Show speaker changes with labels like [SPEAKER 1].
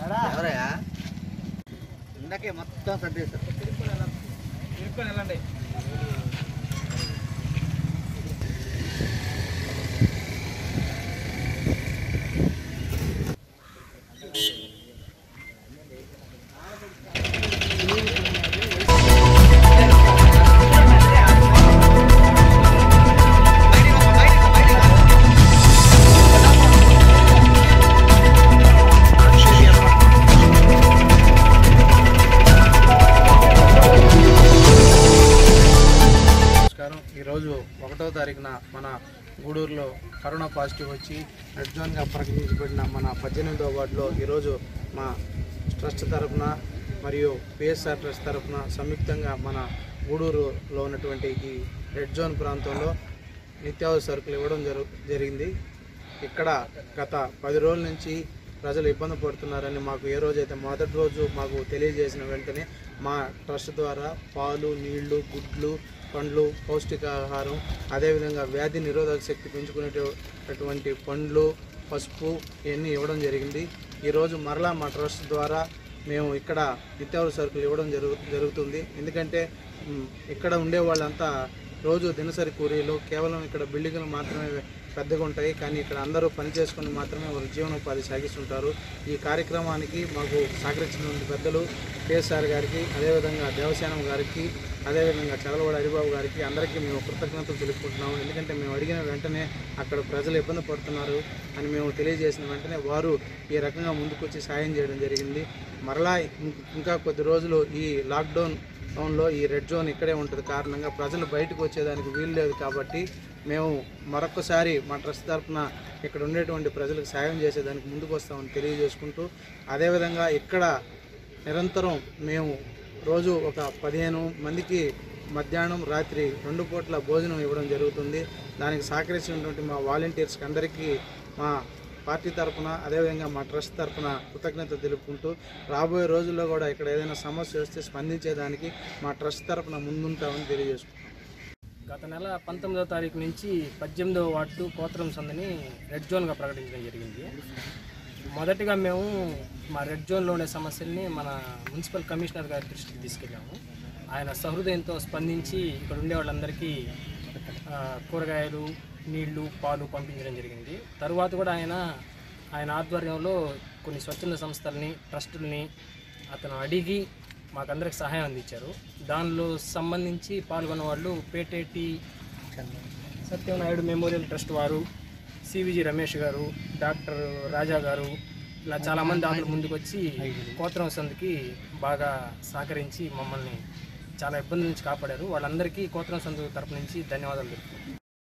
[SPEAKER 1] ఎవరయ్యా ఇందాకే మొత్తం సర్దేశారు
[SPEAKER 2] ఇరుక్కొని వెళ్ళండి
[SPEAKER 3] నమస్కారం ఈరోజు ఒకటో తారీఖున మన గూడూరులో కరోనా పాజిటివ్ వచ్చి రెడ్ జోన్గా ప్రకటించబడిన మన పద్దెనిమిదవ వార్డులో ఈరోజు మా ట్రస్ట్ తరఫున మరియు పిఎస్ఆర్ ట్రస్ట్ తరఫున సంయుక్తంగా మన గూడూరులో ఉన్నటువంటి ఈ రెడ్ జోన్ ప్రాంతంలో నిత్యావసర సరుకులు ఇవ్వడం జరు జరిగింది ఇక్కడ గత పది రోజుల నుంచి ప్రజలు ఇబ్బంది పడుతున్నారని మాకు ఏ రోజైతే మొదటి రోజు మాకు తెలియజేసిన వెంటనే మా ట్రస్ట్ ద్వారా పాలు నీళ్లు గుడ్లు పండ్లు పౌష్టికాహారం అదేవిధంగా వ్యాధి నిరోధక శక్తి పెంచుకునేటటువంటి పండ్లు పసుపు ఇవన్నీ ఇవ్వడం జరిగింది ఈరోజు మరలా మా ట్రస్ట్ ద్వారా మేము ఇక్కడ నిత్యావసర సరుకులు ఇవ్వడం జరుగు జరుగుతుంది ఎందుకంటే మ్, ఇక్కడ ఉండే వాళ్ళంతా రోజు దినసరి కూలీలు కేవలం ఇక్కడ బిల్డింగ్లు మాత్రమే పెద్దగా ఉంటాయి కానీ ఇక్కడ అందరూ పని చేసుకుని మాత్రమే వారి జీవనోపాధి సాగిస్తుంటారు ఈ కార్యక్రమానికి మాకు సహకరించిన పెద్దలు కేఎస్ఆర్ గారికి అదేవిధంగా దేవసేనం గారికి అదేవిధంగా చదలవాడ హరిబాబు గారికి అందరికీ మేము కృతజ్ఞతలు తెలుపుకుంటున్నాము ఎందుకంటే మేము అడిగిన వెంటనే అక్కడ ప్రజలు ఇబ్బంది పడుతున్నారు అని మేము తెలియజేసిన వెంటనే వారు ఈ రకంగా ముందుకొచ్చి సాయం చేయడం జరిగింది మరలా ఇం- ఇంకా కొద్ది రోజులు ఈ లాక్డౌన్ టౌన్లో ఈ రెడ్ జోన్ ఇక్కడే ఉంటుంది కారణంగా ప్రజలు బయటకు వచ్చేదానికి వీలు లేదు కాబట్టి మేము మరొకసారి మా ట్రస్ట్ తరఫున ఇక్కడ ఉండేటువంటి ప్రజలకు సాయం చేసేదానికి ముందుకు వస్తామని తెలియజేసుకుంటూ అదేవిధంగా ఇక్కడ నిరంతరం మేము రోజు ఒక పదిహేను మందికి మధ్యాహ్నం రాత్రి రెండు పూట్ల భోజనం ఇవ్వడం జరుగుతుంది దానికి సహకరించినటువంటి మా వాలంటీర్స్కి అందరికీ మా పార్టీ తరఫున అదేవిధంగా మా ట్రస్ట్ తరఫున కృతజ్ఞత తెలుపుకుంటూ రాబోయే రోజుల్లో కూడా ఇక్కడ ఏదైనా సమస్య వస్తే స్పందించేదానికి మా ట్రస్ట్ తరఫున ముందుంటామని తెలియజేసుకుంటాం
[SPEAKER 2] గత నెల పంతొమ్మిదవ తారీఖు నుంచి పద్దెనిమిదవ వార్డు కోతరం సందని రెడ్ జోన్గా ప్రకటించడం జరిగింది మొదటిగా మేము మా రెడ్ జోన్లో ఉండే సమస్యల్ని మన మున్సిపల్ కమిషనర్ గారి దృష్టికి తీసుకెళ్ళాము ఆయన సహృదయంతో స్పందించి ఇక్కడ ఉండే వాళ్ళందరికీ ఆ, కూరగాయలు నీళ్లు పాలు పంపించడం జరిగింది తరువాత కూడా ఆయన ఆయన ఆధ్వర్యంలో కొన్ని స్వచ్ఛంద సంస్థల్ని ట్రస్టుల్ని అతను అడిగి మాకందరికి సహాయం అందించారు దానిలో సంబంధించి పాల్గొన్న వాళ్ళు పేటేటి సత్యనాయుడు మెమోరియల్ ట్రస్ట్ వారు సివిజి రమేష్ గారు డాక్టర్ రాజా గారు ఇలా చాలామంది దాంట్లో ముందుకు వచ్చి కోతరం సందుకి బాగా సహకరించి మమ్మల్ని చాలా ఇబ్బంది నుంచి కాపాడారు వాళ్ళందరికీ కోతరం సందు తరపు నుంచి ధన్యవాదాలు తెలుపుతున్నాను